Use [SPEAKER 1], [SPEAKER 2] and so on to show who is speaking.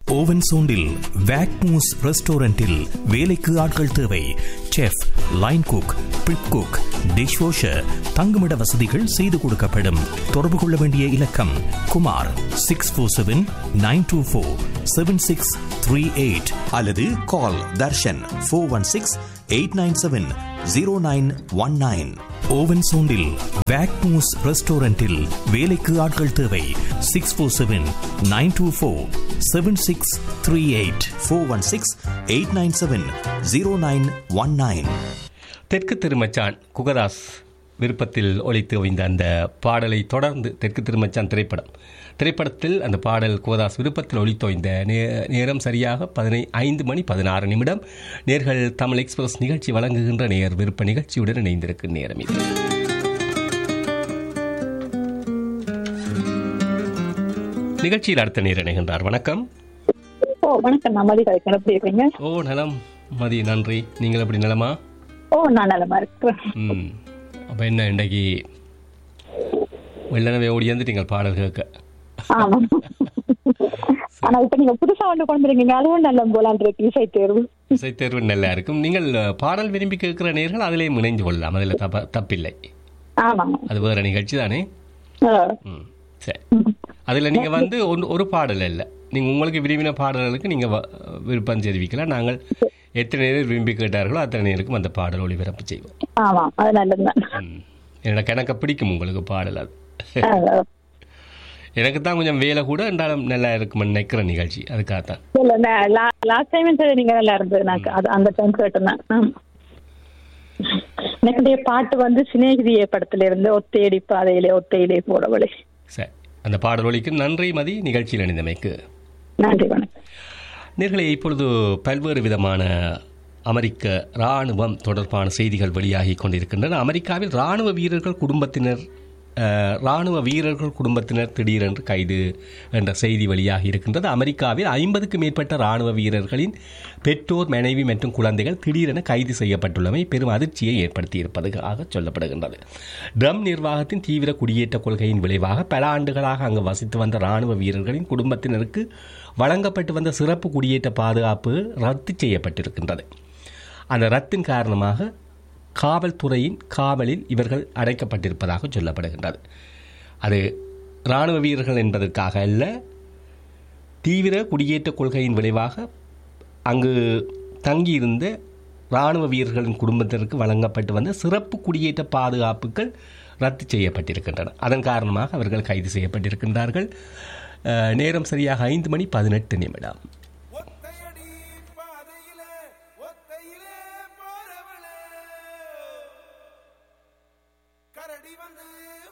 [SPEAKER 1] Oven சோண்டில் வேக்மூஸ் ரெஸ்டாரண்டில் வேலைக்கு ஆட்கள் தேவை chef line cook prep cook dishwasher தங்குமிட வசதிகள் செய்து கொடுக்கப்படும் தொடர்பு கொள்ள வேண்டிய இலக்கம் Kumar six four seven nine two four seven six three eight அல்லது call Darshan four one six eight nine seven zero nine one nine ஓவன் சோண்டில் வேக்மூஸ் ரெஸ்டாரண்டில் வேலைக்கு ஆட்கள் தேவை six four seven nine two four seven six three eight four one six eight nine seven zero nine one nine
[SPEAKER 2] தெற்கு திருமச்சான் குகதாஸ் விருப்பத்தில் ஒலித்து ஓய்ந்த அந்த பாடலை தொடர்ந்து தெற்கு திருமச்சான் திரைப்படம் திரைப்படத்தில் அந்த பாடல் குகதாஸ் விருப்பத்தில் ஒலித்தோய்ந்த நே நேரம் சரியாக பதினை ஐந்து மணி பதினாறு நிமிடம் நேர்கள் தமிழ் எக்ஸ்பிரஸ் நிகழ்ச்சி வழங்குகின்ற நேர் விருப்ப நிகழ்ச்சியுடன் இணைந்திருக்கும் நேரம் இது நிகழ்ச்சியில் அடுத்த நேர் இணைகின்றார் வணக்கம்
[SPEAKER 3] ஓ வணக்கம் நான் மதி கலைக்கிறேன் எப்படி இருக்கீங்க
[SPEAKER 2] ஓ நலம் மதி நன்றி நீங்கள் எப்படி நலமா
[SPEAKER 3] ஓ நான் நலமா இருக்கிறேன்
[SPEAKER 2] ம் அப்போ என்ன இன்றைக்கு வெள்ளனவே ஓடி வந்துட்டீங்க பாடல் கேட்க
[SPEAKER 3] ஆமா ஆனா இப்ப நீங்க புதுசா ஒன்று கொண்டு இருக்கீங்க அதுவும் நல்ல போலான் இருக்கு இசை தேர்வு
[SPEAKER 2] இசை தேர்வு நல்லா இருக்கும் நீங்கள் பாடல் விரும்பி கேட்கிற நேர்கள் அதிலேயும் இணைந்து கொள்ளலாம் அதில் தப்ப தப்பில்லை
[SPEAKER 3] ஆமா
[SPEAKER 2] அது வேற நிகழ்ச்சி தானே
[SPEAKER 3] ஆ.
[SPEAKER 2] ம் சரி அதில் நீங்கள் வந்து ஒன்று ஒரு பாடல் இல்லை நீங்கள் உங்களுக்கு விரும்பின பாடல்களுக்கு நீங்கள் விருப்பம் தெரிவிக்கலாம் நாங்கள் எத்தனை நேரம் விரும்பி கேட்டார்களோ அத்தனை நேருக்கும் அந்த பாடல் ஒளிபரப்பு செய்வோம்
[SPEAKER 3] ஆமா அது நல்லதுதான்
[SPEAKER 2] ம் எனக்கு எனக்கு பிடிக்கும் உங்களுக்கு பாடல் அது
[SPEAKER 3] ஆ.
[SPEAKER 2] எனக்கு தான் கொஞ்சம் வேலை கூட என்றாலும் நல்லா இருக்கும்னு நினைக்கிற நிகழ்ச்சி அதுக்காக தான்
[SPEAKER 3] இல்ல லாஸ்ட் டைம் சரி நீங்க நல்லா இருந்தது எனக்கு அது அந்த டைம் கேட்டேன் எனக்கு பாட்டு வந்து சிநேகிதிய படத்துல இருந்து ஒத்தையடி பாதையிலே ஒத்தையிலே போறவளே
[SPEAKER 2] சரி அந்த பாடல் ஒலிக்கு நன்றி மதி நிகழ்ச்சியில் இணைந்தமைக்கு
[SPEAKER 3] நன்றி வணக்கம்
[SPEAKER 2] நேர்களை இப்பொழுது பல்வேறு விதமான அமெரிக்க இராணுவம் தொடர்பான செய்திகள் வெளியாகி கொண்டிருக்கின்றன அமெரிக்காவில் இராணுவ வீரர்கள் குடும்பத்தினர் அஹ், இராணுவ வீரர்கள் குடும்பத்தினர் திடீரென்று கைது என்ற செய்தி வெளியாகி இருக்கின்றது அமெரிக்காவில் ஐம்பதுக்கு மேற்பட்ட இராணுவ வீரர்களின் பெற்றோர் மனைவி மற்றும் குழந்தைகள் திடீரென கைது செய்யப்பட்டுள்ளமை பெரும் அதிர்ச்சியை ஏற்படுத்தியிருப்பதாக சொல்லப்படுகின்றது ட்ரம் நிர்வாகத்தின் தீவிர குடியேற்ற கொள்கையின் விளைவாக பல ஆண்டுகளாக அங்கு வசித்து வந்த இராணுவ வீரர்களின் குடும்பத்தினருக்கு வழங்கப்பட்டு வந்த சிறப்பு குடியேற்ற பாதுகாப்பு ரத்து செய்யப்பட்டிருக்கின்றது அந்த ரத்தின் காரணமாக காவல்துறையின் காவலில் இவர்கள் அடைக்கப்பட்டிருப்பதாக சொல்லப்படுகின்றது அது இராணுவ வீரர்கள் என்பதற்காக அல்ல தீவிர குடியேற்ற கொள்கையின் விளைவாக அங்கு தங்கியிருந்த இராணுவ வீரர்களின் குடும்பத்திற்கு வழங்கப்பட்டு வந்த சிறப்பு குடியேற்ற பாதுகாப்புகள் ரத்து செய்யப்பட்டிருக்கின்றன அதன் காரணமாக அவர்கள் கைது செய்யப்பட்டிருக்கின்றார்கள் அஹ், நேரம் சரியாக ஐந்து மணி பதினெட்டு நிமிடம்
[SPEAKER 4] ஒத்தையடி பாதையிலே ஒத்தையிலே போறவளே கரடி வந்து